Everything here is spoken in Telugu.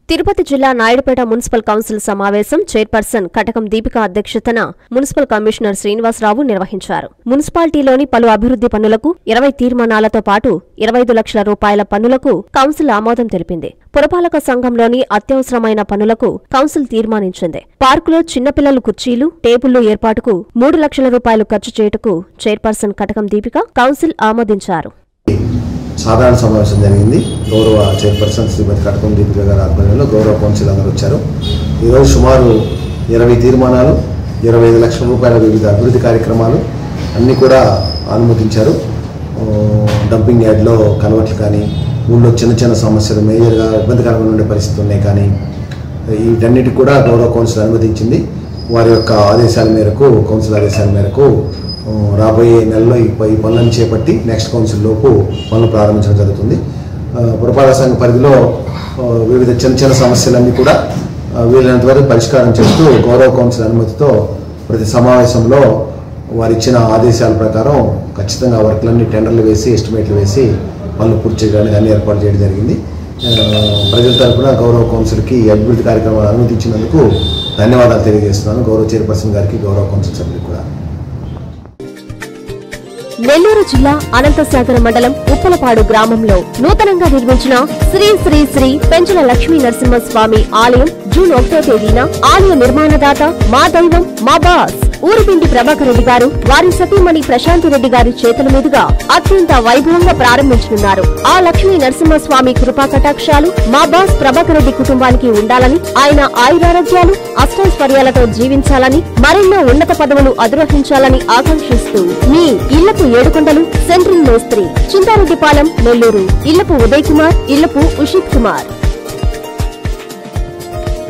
తిరుపతి జిల్లా నాయుడుపేట మున్సిపల్ కౌన్సిల్ సమావేశం చైర్పర్సన్ కటకం దీపిక అధ్యక్షతన మున్సిపల్ కమిషనర్ శ్రీనివాసరావు నిర్వహించారు మున్సిపాలిటీలోని పలు అభివృద్ధి పనులకు ఇరవై తీర్మానాలతో పాటు ఇరవై ఐదు లక్షల రూపాయల పనులకు కౌన్సిల్ ఆమోదం తెలిపింది పురపాలక సంఘంలోని అత్యవసరమైన పనులకు కౌన్సిల్ తీర్మానించింది పార్కులో చిన్నపిల్లల కుర్చీలు టేబుళ్లు ఏర్పాటుకు మూడు లక్షల రూపాయలు ఖర్చు చేయుటకు చైర్పర్సన్ కటకం దీపిక కౌన్సిల్ ఆమోదించారు సాధారణ సమావేశం జరిగింది గౌరవ చైర్పర్సన్ శ్రీమతి కటకం దీపిక గారి ఆధ్వర్యంలో గౌరవ కౌన్సిల్ అందరూ వచ్చారు ఈరోజు సుమారు ఇరవై తీర్మానాలు ఇరవై ఐదు లక్షల రూపాయల వివిధ అభివృద్ధి కార్యక్రమాలు అన్నీ కూడా అనుమతించారు ఆ, డంపింగ్ యార్డ్లో కన్వర్ట్లు కానీ ఊళ్ళో చిన్న చిన్న సమస్యలు మేజర్గా ఇబ్బందికరంగా ఉండే పరిస్థితులు ఉన్నాయి కానీ వీటన్నిటికి కూడా గౌరవ కౌన్సిల్ అనుమతించింది వారి యొక్క ఆదేశాల మేరకు కౌన్సిల్ ఆదేశాల మేరకు ఆ, రాబోయే నెలలో ఈ ప- ఈ పనులను చేపట్టి నెక్స్ట్ కౌన్సిల్ లోపు పనులు ప్రారంభించడం జరుగుతుంది ఆ, పురపాలక సంఘ పరిధిలో ఆ, వివిధ చిన్న చిన్న సమస్యలన్నీ కూడా ఆ, వీలైనంత వరకు పరిష్కారం చేస్తూ గౌరవ కౌన్సిల్ అనుమతితో ప్రతి సమావేశంలో వారు ఇచ్చిన ఆదేశాల ప్రకారం ఖచ్చితంగా వర్క్లన్నీ టెండర్లు వేసి ఎస్టిమేట్లు వేసి పనులు పూర్తి చేయడానికి అన్ని ఏర్పాటు చేయడం జరిగింది ఆ, ప్రజల తరపున గౌరవ కౌన్సిల్కి ఈ అభివృద్ధి కార్యక్రమాలు అనుమతించినందుకు ధన్యవాదాలు తెలియజేస్తున్నాను గౌరవ చైర్పర్సన్ గారికి గౌరవ కౌన్సిల్ సభ్యులకు కూడా నెల్లూరు జిల్లా అనంతసాగర మండలం ఉప్పలపాడు గ్రామంలో నూతనంగా నిర్మించిన శ్రీ శ్రీ శ్రీ పెంచల లక్ష్మీ నరసింహస్వామి ఆలయం జూన్ ఒకటో తేదీన ఆలయ నిర్మాణదాత మా దైవం మా బాస్ ఊరుపిండి ప్రభాకర్ రెడ్డి గారు వారి సతీమణి ప్రశాంత్ రెడ్డి గారి చేతుల మీదుగా అత్యంత వైభవంగా ప్రారంభించనున్నారు ఆ లక్ష్మీ నరసింహస్వామి కృపా కటాక్షాలు మా బాస్ ప్రభాకర్ రెడ్డి కుటుంబానికి ఉండాలని ఆయన ఆయురారోగ్యాలు అష్టైశ్వర్యాలతో జీవించాలని మరెన్నో ఉన్నత పదవులు అధిరోహించాలని ఆకాంక్షిస్తూ మీ ఇళ్లపు ఏడుకొండలు సెంట్రింగ్ మేస్త్రి చింతారెడ్డిపాలెం నెల్లూరు ఇళ్లపు ఉదయ్ కుమార్ ఇళ్లపు ఉషిత్ కుమార్